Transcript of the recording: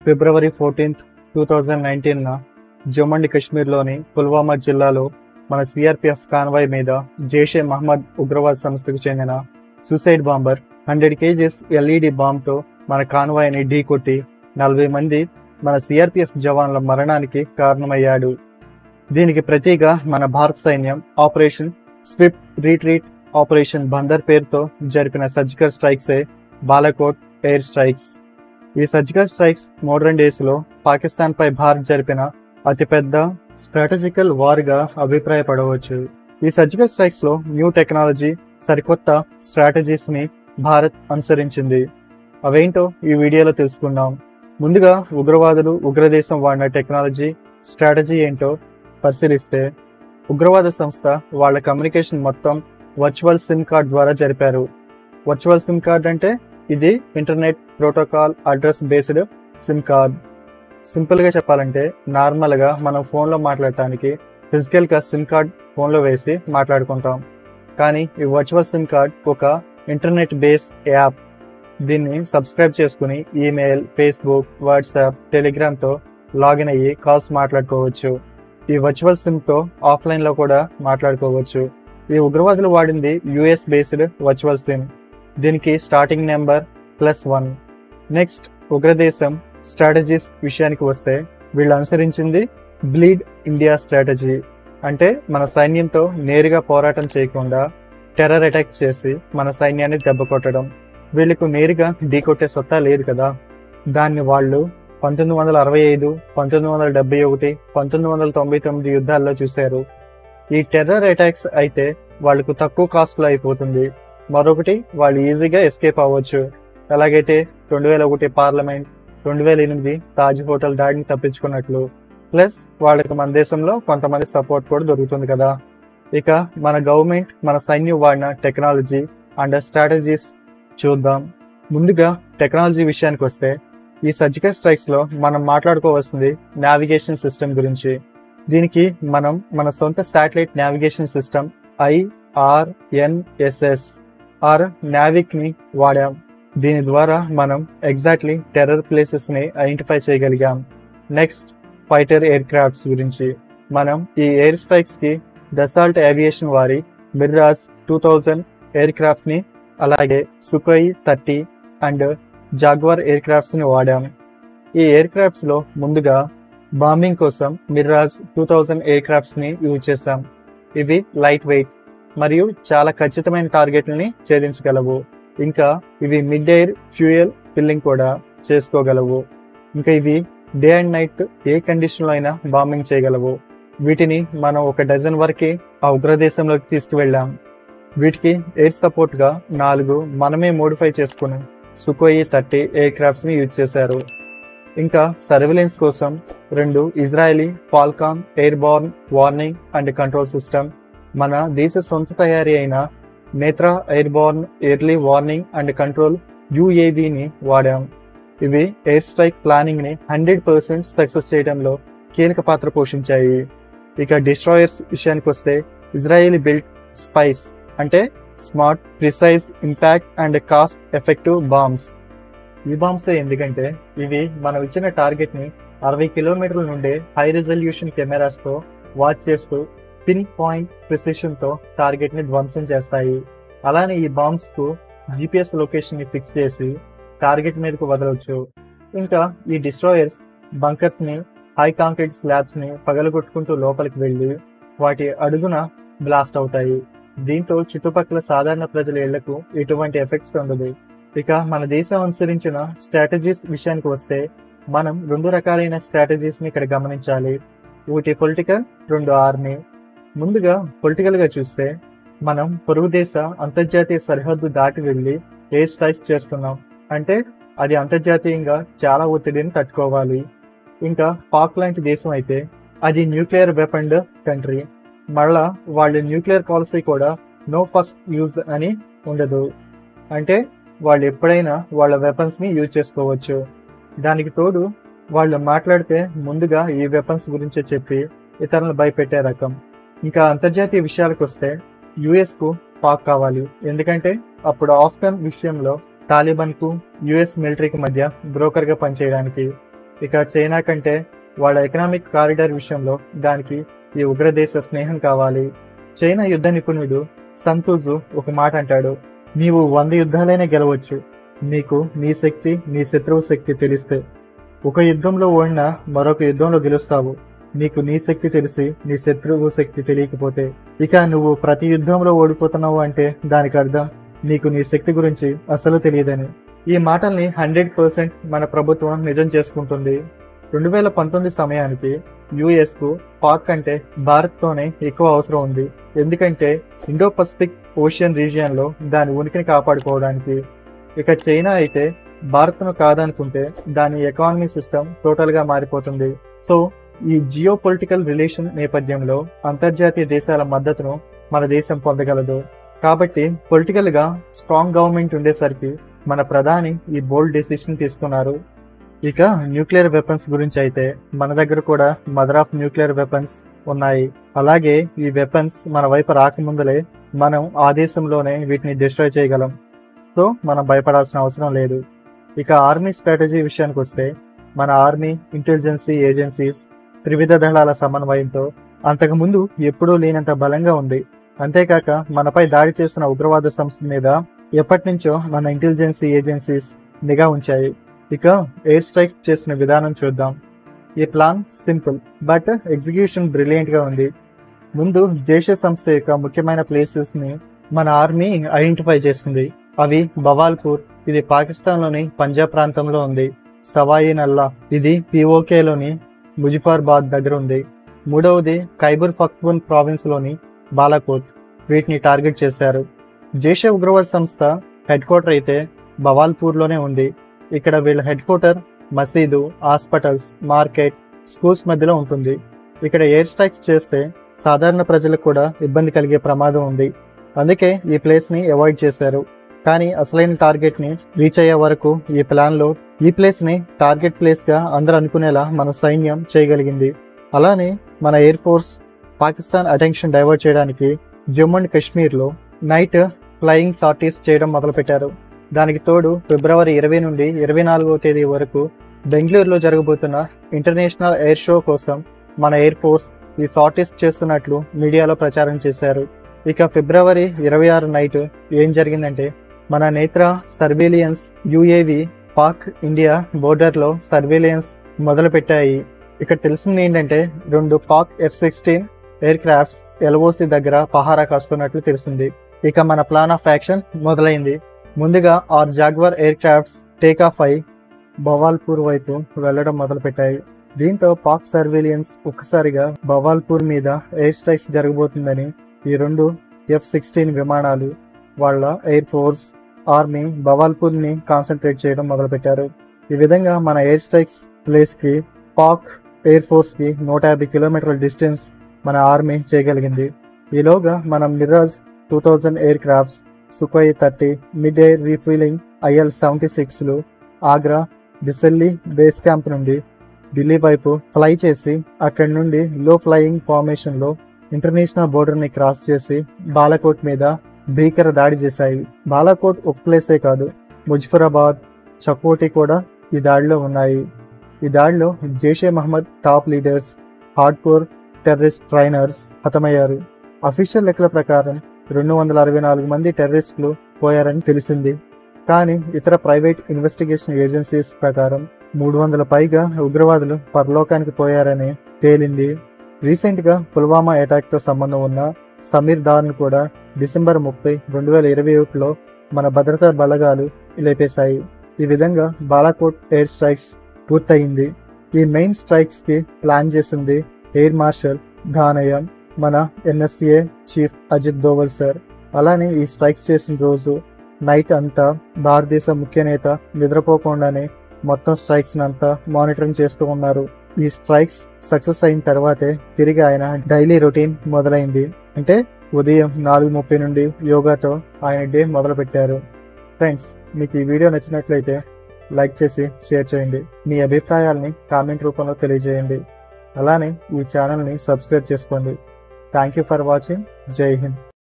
ఫిబ్రవరి fourteenth two thousand నైన్టీన్న Jammu and కాశ్మీర్లోని పుల్వామా జిల్లాలో మన సిఆర్పిఎఫ్ కాన్వాయ్ మీద జైషే మహమ్మద్ ఉగ్రవాద సంస్థకు చెందిన suicide bomber hundred KGs LED బాంబ్తో మన కాన్వాయ్ని ఢీకొట్టి నలభై మంది మన సిఆర్పిఎఫ్ జవాన్ల మరణానికి కారణమయ్యాడు దీనికి ప్రతిగా మన భారత సైన్యం operation swift retreat operation Bandar పేరుతో జరిపిన సర్జికల్ స్ట్రైక్సే బాలకోట్ ఎయిర్ స్ట్రైక్స్ ఈ సర్జికల్ స్ట్రైక్స్ మోడర్న్ డేస్ లో పాకిస్తాన్ పై భారత్ జరిపిన అతిపెద్ద స్ట్రాటజికల్ వార్ గా అభిప్రాయపడవచ్చు ఈ సర్జికల్ స్ట్రైక్స్ లో న్యూ టెక్నాలజీ సరికొత్త స్ట్రాటజీస్ ని భారత్ అనుసరించింది అవేంటో ఈ వీడియోలో తెలుసుకుందాం ముందుగా ఉగ్రవాదులు ఉగ్రదేశం వాడిన టెక్నాలజీ స్ట్రాటజీ ఏంటో పరిశీలిస్తే ఉగ్రవాద సంస్థ వాళ్ళ కమ్యూనికేషన్ మొత్తం వర్చువల్ సిమ్ కార్డ్ ద్వారా జరిపారు వర్చువల్ సిమ్ కార్డ్ అంటే ఇది internet protocol address based SIM card simple గా చెప్పాలంటే నార్మల్ గా మనం ఫోన్ లో మాట్లాడటానికి ఫిజికల్ గా సిమ్ కార్డ్ ఫోన్ లో వేసి మాట్లాడుకుంటాం కానీ ఈ వర్చువల్ సిమ్ కార్డ్ ఒక ఇంటర్నెట్ బేస్ యాప్ దీన్ని సబ్స్క్రైబ్ చేసుకుని ఈమెయిల్ ఫేస్బుక్ వాట్సాప్ టెలిగ్రామ్ తో లాగిన్ అయ్యి కాల్స్ మాట్లాడుకోవచ్చు ఈ వర్చువల్ సిమ్ తో ఆఫ్లైన్ లో కూడా మాట్లాడుకోవచ్చు ఈ ఉగ్రవాదులు వాడింది యుఎస్ బేస్డ్ వర్చువల్ సిమ్ దీనికి starting number plus one next ఉగ్రదేశం స్ట్రాటజీస్ విషయానికి వస్తే వీళ్ళు అనుసరించింది బ్లీడ్ ఇండియా స్ట్రాటజీ అంటే మన సైన్యంతో నేరుగా పోరాటం చేయకుండా టెర్రర్ అటాక్ చేసి మన సైన్యాన్ని దెబ్బ కొట్టడం వీళ్ళకు నేరుగా ఢీకొట్టే సత్తా లేదు కదా దాన్ని వాళ్ళు పంతొమ్మిది వందల అరవై ఐదు పంతొమ్మిది వందల డెబ్బై ఒకటి పంతొమ్మిది వందల తొంభై తొమ్మిది యుద్ధాల్లో చూశారు ఈ టెర్రర్ అటాక్స్ అయితే వాళ్ళకు తక్కువ కాస్ట్లో అయిపోతుంది మరొకటి వాళ్ళు ఈజీగా ఎస్కేప్ అవ్వచ్చు ఎలాగైతే రెండు వేల ఒకటి పార్లమెంట్ రెండు వేల ఎనిమిది తాజ్ హోటల్ దాడిని తప్పించుకున్నట్లు ప్లస్ వాళ్ళకి మన దేశంలో కొంతమంది సపోర్ట్ కూడా దొరుకుతుంది కదా ఇక మన గవర్నమెంట్ మన సైన్యం వాడిన టెక్నాలజీ అండ్ స్ట్రాటజీస్ చూద్దాం ముందుగా టెక్నాలజీ విషయానికి వస్తే ఈ సర్జికల్ స్ట్రైక్స్ లో మనం మాట్లాడుకోవాల్సింది నావిగేషన్ సిస్టమ్ గురించి దీనికి మనం మన సొంత satellite navigation system IRNSS or NavIC ని వాడాం దీని ద్వారా మనం ఎగ్జాక్ట్లీ టెర్రర్ ప్లేసెస్ ని ఐడెంటిఫై చేయగలిగాం నెక్స్ట్ ఫైటర్ ఎయిర్ క్రాఫ్ట్స్ గురించి మనం ఈ ఎయిర్ స్ట్రైక్స్ కి దసాల్ట్ ఏవియేషన్ వారి Mirage two thousand aircraft ని అలాగే Sukhoi thirty and Jaguar aircrafts ని వాడాం ఈ ఎయిర్ క్రాఫ్ట్స్ లో ముందుగా బాంబింగ్ కోసం Mirage two thousand aircrafts ని యూజ్ చేస్తాం ఇవి లైట్ వెయిట్ మరియు చాలా ఖచ్చితమైన టార్గెట్లని ఛేదించగలవు ఇంకా ఇవి మిడ్ ఎయిర్ ఫ్యూయల్ ఫిల్లింగ్ కూడా చేసుకోగలవు ఇంకా ఇవి డే అండ్ నైట్ ఏ కండిషన్లో అయినా బాంబింగ్ చేయగలవు వీటిని మనం ఒక డజన్ వరకు ఆ ఉగ్రదేశంలోకి తీసుకువెళ్ళాం వీటికి ఎయిర్ సపోర్ట్ గా నాలుగు మనమే మోడిఫై చేసుకుని సుకోయి థర్టీ ఎయిర్ క్రాఫ్ట్స్ ని యూజ్ చేశారు ఇంకా సర్వేలెన్స్ కోసం రెండు Israeli Phalcon airborne warning and control system మన దేశ సొంత తయారీ అయిన Netra airborne early warning and control యుఏవిని వాడాం ఇవి ఎయిర్ స్ట్రైక్ ప్లానింగ్ ని హండ్రెడ్ పర్సెంట్ సక్సెస్ చేయడంలో కీలక పాత్ర పోషించాయి ఇక డిస్ట్రాయర్స్ విషయానికి వస్తే ఇజ్రాయేలీ బిల్ట్ స్పైస్ అంటే smart precise impact and cost effective bombs ఈ బాంబ్స్ ఎందుకంటే ఇవి మనం ఇచ్చిన టార్గెట్ ని అరవై కిలోమీటర్ల నుండి హై రిజల్యూషన్ కెమెరాస్ తో వాచ్ చేస్తూ పిన్ పాయింట్ ప్రిసిషన్ తో టార్గెట్ ని ధ్వంసం చేస్తాయి అలానే ఈ బాంబ్స్ కు జిపిఎస్ లొకేషన్ ని ఫిక్స్ చేసి టార్గెట్ మీదకు వదలవచ్చు ఇంకా ఈ డిస్ట్రాయర్స్ బంకర్స్ ని హై కాంక్రీట్ స్లాబ్స్ ని పగలగొట్టుకుంటూ లోపలికి వెళ్లి వాటి అడుగున బ్లాస్ట్ అవుతాయి దీంతో చుట్టుపక్కల సాధారణ ప్రజల ఇళ్లకు ఎటువంటి ఎఫెక్ట్స్ ఉండదు ఇక మన దేశం అనుసరించిన స్ట్రాటజీస్ విషయానికి వస్తే మనం రెండు రకాలైన స్ట్రాటజీస్ ని ఇక్కడ గమనించాలి ఒకటి పొలిటికల్ రెండు ఆర్మీ ముందుగా పొలిటికల్ గా చూస్తే మనం పొరుగు దేశ అంతర్జాతీయ సరిహద్దు దాటి వెళ్లి ఎయిర్ స్ట్రైక్స్ చేస్తున్నాం అంటే అది అంతర్జాతీయంగా చాలా ఒత్తిడిని తట్టుకోవాలి ఇంకా పాక్ లాంటి దేశం అయితే అది న్యూక్లియర్ వెపన్డ్ కంట్రీ మళ్ళా వాళ్ళ న్యూక్లియర్ పాలసీ కూడా నో ఫస్ట్ యూజ్ అని ఉండదు అంటే వాళ్ళు ఎప్పుడైనా వాళ్ళ వెపన్స్ ని యూజ్ చేసుకోవచ్చు దానికి తోడు వాళ్ళు మాట్లాడితే ముందుగా ఈ వెపన్స్ గురించే చెప్పి ఇతరులను భయపెట్టే రకం ఇంకా అంతర్జాతీయ విషయాలకు వస్తే యుఎస్ కు పాక్ కావాలి ఎందుకంటే అప్పుడు ఆఫ్ఘన్ విషయంలో తాలిబాన్ కు యుఎస్ మిలిటరీకి మధ్య బ్రోకర్ గా పనిచేయడానికి ఇక చైనా కంటే వాళ్ళ ఎకనామిక్ కారిడార్ విషయంలో దానికి ఈ ఉగ్రదేశ స్నేహం కావాలి చైనా యుద్ధ నిపుణుడు సంతూజు ఒక మాట అంటాడు నీవు వంద యుద్ధాలైనా గెలవచ్చు నీకు నీ శక్తి నీ శత్రువు శక్తి తెలిస్తే ఒక యుద్ధంలో ఓడినా మరొక యుద్ధంలో గెలుస్తావు నీకు నీ శక్తి తెలిసి నీ శత్రువు శక్తి తెలియకపోతే ఇక నువ్వు ప్రతి యుద్ధంలో ఓడిపోతున్నావు అంటే దానికి అర్థం నీకు నీ శక్తి గురించి అసలు తెలియదని ఈ మాటల్ని హండ్రెడ్ పర్సెంట్ మన ప్రభుత్వం నిజం చేసుకుంటుంది రెండు వేల పంతొమ్మిది సమయానికి యుఎస్ కు పాక్ కంటే భారత్ తోనే ఎక్కువ అవసరం ఉంది ఎందుకంటే ఇండో పసిఫిక్ ఓషియన్ రీజియన్ లో దాని ఉనికిని కాపాడుకోవడానికి ఇక చైనా అయితే భారత్ను కాదనుకుంటే దాని ఎకానమీ సిస్టమ్ టోటల్ గా మారిపోతుంది సో ఈ జియో పొలిటికల్ రిలేషన్ నేపథ్యంలో అంతర్జాతీయ దేశాల మద్దతును మన దేశం పొందగలదు కాబట్టి పొలిటికల్ గా స్ట్రాంగ్ గవర్నమెంట్ ఉండేసరికి మన ప్రధాని ఈ బోల్డ్ డెసిషన్ తీసుకున్నారు ఇక న్యూక్లియర్ వెపన్స్ గురించి అయితే మన దగ్గర కూడా మదర్ ఆఫ్ న్యూక్లియర్ వెపన్స్ ఉన్నాయి అలాగే ఈ వెపన్స్ మన వైపు రాకముందలే మనం ఆ దేశంలోనే వీటిని డిస్ట్రాయ్ చేయగలం సో మనం భయపడాల్సిన అవసరం లేదు ఇక ఆర్మీ స్ట్రాటజీ విషయానికి వస్తే మన ఆర్మీ ఇంటెలిజెన్సీ ఏజెన్సీస్ త్రివిధ దళాల సమన్వయంతో అంతకుముందు ఎప్పుడూ లేనంత బలంగా ఉంది అంతేకాక మనపై దాడి చేసిన ఉగ్రవాద సంస్థ మీద ఎప్పటి నుంచో మన ఇంటెలిజెన్సీ ఏజెన్సీస్ నిఘా ఉంచాయి ఇక ఎయిర్ స్ట్రైక్స్ చేసిన విధానం చూద్దాం ఈ plan simple but execution brilliant గా ఉంది ముందు జైషే సంస్థ యొక్క ముఖ్యమైన ప్లేసెస్ ని మన ఆర్మీ ఐడెంటిఫై చేసింది అవి బవాల్పూర్ ఇది పాకిస్తాన్ లోని పంజాబ్ ప్రాంతంలో ఉంది సవాయి నల్లా ఇది పిఓకే లోని ముజిఫార్బాద్ దగ్గర ఉంది మూడవది ఖైబర్ పఖ్తూన్ ప్రావిన్స్ లోని బాలాకోట్ వీటిని టార్గెట్ చేశారు జైషే ఉగ్రవాద సంస్థ హెడ్ క్వార్టర్ అయితే బవాల్పూర్ లోనే ఉంది ఇక్కడ వీళ్ళ హెడ్ క్వార్టర్ మసీదు హాస్పిటల్స్ మార్కెట్ స్కూల్స్ మధ్యలో ఉంటుంది ఇక్కడ ఎయిర్ స్ట్రైక్స్ చేస్తే సాధారణ ప్రజలకు కూడా ఇబ్బంది కలిగే ప్రమాదం ఉంది అందుకే ఈ ప్లేస్ ని అవాయిడ్ చేశారు కానీ అసలైన టార్గెట్ ని రీచ్ అయ్యే వరకు ఈ ప్లాన్ లో ఈ ప్లేస్ ని టార్గెట్ ప్లేస్ గా అందరూ అనుకునేలా మన సైన్యం చేయగలిగింది అలానే మన air force Pakistan attention divert చేయడానికి జమ్మూ అండ్ కాశ్మీర్ లో నైట్ ఫ్లయింగ్ సార్టీస్ చేయడం మొదలుపెట్టారు దానికి తోడు ఫిబ్రవరి ఇరవై నుండి ఇరవై నాలుగవ తేదీ వరకు బెంగళూరులో జరగబోతున్న ఇంటర్నేషనల్ ఎయిర్ షో కోసం మన ఎయిర్ ఫోర్స్ ఈ సార్టీస్ చేస్తున్నట్లు మీడియాలో ప్రచారం చేశారు ఇక ఫిబ్రవరి ఇరవై ఆరు నైట్ ఏం జరిగిందంటే మన నేత్ర సర్వేలియన్స్ యుఏవి పాక్ ఇండియా బోర్డర్లో సర్వేలియన్స్ మొదలు పెట్టాయి ఇక్కడ తెలిసింది ఏంటంటే రెండు Pak F sixteen aircrafts LOC దగ్గర పహారా కాస్తున్నట్లు తెలిసింది ఇక మన ప్లాన్ ఆఫ్ యాక్షన్ మొదలైంది ముందుగా our Jaguar aircrafts take off అయి బవాల్పూర్ వైపు వెళ్లడం మొదలుపెట్టాయి దీంతో పాక్ సర్వేలియన్స్ ఒక్కసారిగా బవాల్పూర్ మీద ఎయిర్ స్ట్రైక్స్ జరగబోతుందని ఈ రెండు ఎఫ్ సిక్స్టీన్ విమానాలు వాళ్ళ ఎయిర్ ఫోర్స్ ఆర్మీ బవాల్పూర్ ని కాన్సన్ట్రేట్ చేయడం మొదలుపెట్టారు ఈ విధంగా మన ఎయిర్ స్ట్రైక్స్ ప్లేస్ కి పాక్ ఎయిర్ ఫోర్స్ కి నూట యాభై కిలోమీటర్ల డిస్టెన్స్ మన ఆర్మీ చేయగలిగింది ఈలోగా మనం Mirage two thousand aircrafts Sukhoi thirty mid air refilling IL seventy సిక్స్లు ఆగ్రా దిసెల్లి బేస్ క్యాంప్ నుండి ఢిల్లీ వైపు ఫ్లై చేసి అక్కడి నుండి లో ఫ్లయింగ్ ఫార్మేషన్ లో ఇంటర్నేషనల్ బోర్డర్ ని క్రాస్ చేసి బాలకోట్ మీద భీకర దాడి చేశాయి బాలాకోట్ ఒక ప్లేసే కాదు ముజఫరాబాద్ చకోటి కూడా ఈ దాడిలో ఉన్నాయి ఈ దాడిలో Jaish Mohammed top leaders hardcore terrorist trainers హతమయ్యారు అఫీషియల్ లెక్కల ప్రకారం రెండు వందల అరవై నాలుగు మంది టెర్రరిస్టులు పోయారని తెలిసింది కానీ ఇతర ప్రైవేట్ ఇన్వెస్టిగేషన్ ఏజెన్సీస్ ప్రకారం మూడు వందల పైగా ఉగ్రవాదులు పరలోకానికి పోయారని తేలింది రీసెంట్ గా పుల్వామా అటాక్ తో సంబంధం ఉన్న సమీర్ దార్ ను కూడా డిసెంబర్ ముప్పై రెండు వేల ఇరవై ఒకటిలో మన భద్రతా బలగాలు లేపేశాయి ఈ విధంగా బాలాకోట్ ఎయిర్ స్ట్రైక్స్ పూర్తయింది ఈ మెయిన్ స్ట్రైక్స్ కి ప్లాన్ చేసింది ఎయిర్ మార్షల్ ఘానయం మన NSA chief Ajit Doval sir అలానే ఈ స్ట్రైక్స్ చేసిన రోజు నైట్ అంతా భారతదేశ ముఖ్య నేత నిద్రపోకుండానే మొత్తం స్ట్రైక్స్ అంతా మానిటరింగ్ చేస్తూ ఉన్నారు ఈ స్ట్రైక్స్ సక్సెస్ అయిన తర్వాతే తిరిగి ఆయన డైలీ రొటీన్ మొదలైంది అంటే ఉదయం నాలుగు ముప్పై నుండి యోగాతో ఆయన డే మొదలు పెట్టారు ఫ్రెండ్స్ మీకు ఈ వీడియో నచ్చినట్లయితే లైక్ చేసి షేర్ చేయండి మీ అభిప్రాయాల్ని కామెంట్ రూపంలో తెలియజేయండి అలానే ఈ ఛానల్ని సబ్స్క్రైబ్ చేసుకోండి థ్యాంక్ యూ ఫర్ వాచింగ్ జై హింద్